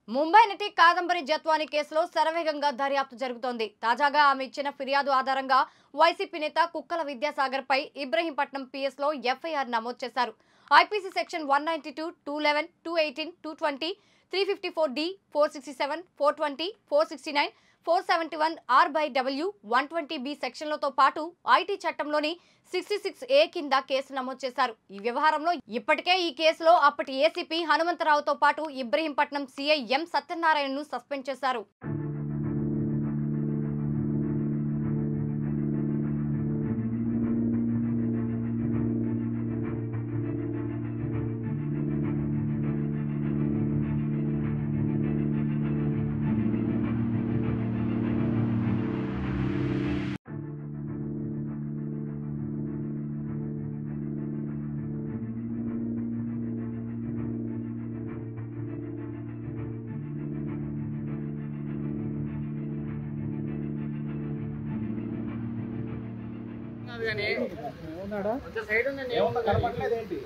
ముంబై నటి కాదంబరి జత్వాని కేసులో శరవేగంగా దర్యాప్తు జరుగుతోంది తాజాగా ఆమె ఇచ్చిన ఫిర్యాదు ఆధారంగా వైసీపీ నేత కుక్కల విద్యాసాగర్ పై ఇబ్రహీంపట్నం పిఎస్ లో ఎఫ్ఐఆర్ నమోదు చేశారు IPC section one ninety two two eleven two eighteen two twenty three fifty four D four sixty seven four twenty four sixty nine four seventy one R by W one twenty B సెక్షన్లతో పాటు IT చట్టంలోని sixty six ఏ కింద case నమోదు చేశారు ఈ వ్యవహారంలో ఇప్పటికే ఈ కేసులో అప్పటి ఏసీపీ హనుమంతరావుతో పాటు ఇబ్రహీంపట్నం సీఐ ఎం సత్యనారాయణను సస్పెండ్ చేశారు కాదు కానీ ఉన్నాడా కొంచెం సైడ్ ఉందండి ఏమన్నా కనపడలేదేంటి